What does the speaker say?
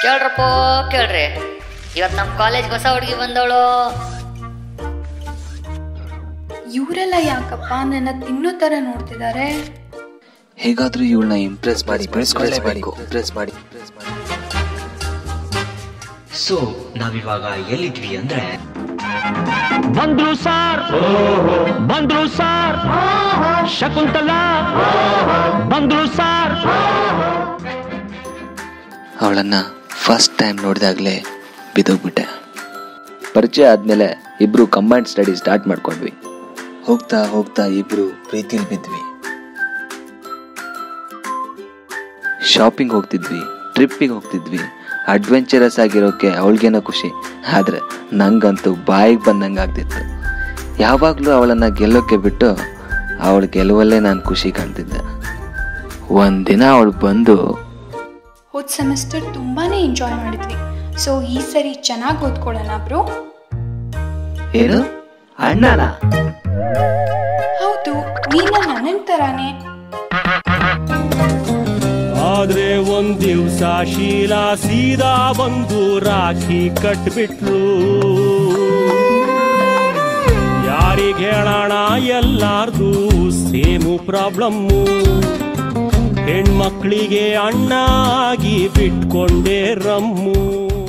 ಕೇಳ್ರಪ್ಪ ಕೇಳ್ರಿ ಇವತ್ತು ನಮ್ಮ ಕಾಲೇಜ್ಗೆ ಹೊಸ ಹುಡುಗಿ ಬಂದವಳು ಇವರೆಲ್ಲ ಯಾಕಪ್ಪ ನನ್ನ ತಿನ್ನೋ ಥರ ನೋಡ್ತಿದ್ದಾರೆ ಹೇಗಾದ್ರೂ ಇವಳನ್ನ ಇಂಪ್ರೆಸ್ ಮಾಡಿ ಬೆಳೆಸ್ಕೊಳ್ಳೇಬೇಕು ಇಂಪ್ರೆಸ್ ಮಾಡಿ ಸೊ ನಾವಿವಾಗ ಎಲ್ಲಿದ್ವಿ ಅಂದ್ರೆ ಬಂದ್ರು ಸಾರ್ ಬಂದ್ರು ಸಾರ್ ಶಕುಂತಲಾ ಬಂದ್ರು ಸಾರ್ ಅವಳನ್ನ ಫಸ್ಟ್ ಟೈಮ್ ನೋಡಿದಾಗಲೇ ಬಿದ್ದೋಗ್ಬಿಟ್ಟೆ ಪರಿಚಯ ಆದಮೇಲೆ ಇಬ್ರು ಕಂಬೈನ್ಡ್ ಸ್ಟಡಿ ಸ್ಟಾರ್ಟ್ ಮಾಡ್ಕೊಂಡ್ವಿ ಹೋಗ್ತಾ ಹೋಗ್ತಾ ಇಬ್ರು ಪ್ರೀತಿಲಿ ಬಿದ್ವಿ ಶಾಪಿಂಗ್ ಹೋಗ್ತಿದ್ವಿ ಟ್ರಿಪ್ಪಿಗೆ ಹೋಗ್ತಿದ್ವಿ ಅಡ್ವೆಂಚರಸ್ ಆಗಿರೋಕೆ ಅವಳಿಗೇನೋ ಖುಷಿ ಆದರೆ ನಂಗಂತೂ ಬಾಯಿಗೆ ಬಂದಂಗೆ ಆಗ್ತಿತ್ತು ಯಾವಾಗಲೂ ಅವಳನ್ನು ಗೆಲ್ಲೋಕ್ಕೆ ಬಿಟ್ಟು ಅವಳ ಗೆಲುವಲ್ಲೇ ನಾನು ಖುಷಿ ಕಾಣ್ತಿದ್ದೆ ಒಂದಿನ ಅವಳು ಬಂದು ಹೋದ ಸೆಮಿಸ್ಟರ್ ತುಂಬಾ ಎಂಜಾಯ್ ಮಾಡಿದ್ವಿ ಸೊ ಈ ಸರಿ ಚೆನ್ನಾಗಿ ಓದ್ಕೊಳ್ಳೋಣ ಬ್ರೋ ಏನು ಅಣ್ಣನ ಹೌದು ನೀನು ನನ್ನ ಥರಾನೇ ಆದ್ರೆ ಒಂದ್ ದಿವ್ಸ ಶೀಲಾ ಸೀದಾ ಬಂದು ರಾಖಿ ಕಟ್ಬಿಟ್ರು ಯಾರಿಗ್ ಹೇಳೋಣ ಎಲ್ಲಾರ್ದು ಸೇಮು ಪ್ರಾಬ್ಲಮ್ಮು ಹೆಣ್ಮಕ್ಳಿಗೆ ಅಣ್ಣ ಆಗಿ ಬಿಟ್ಕೊಂಡೆ ರಮ್ಮು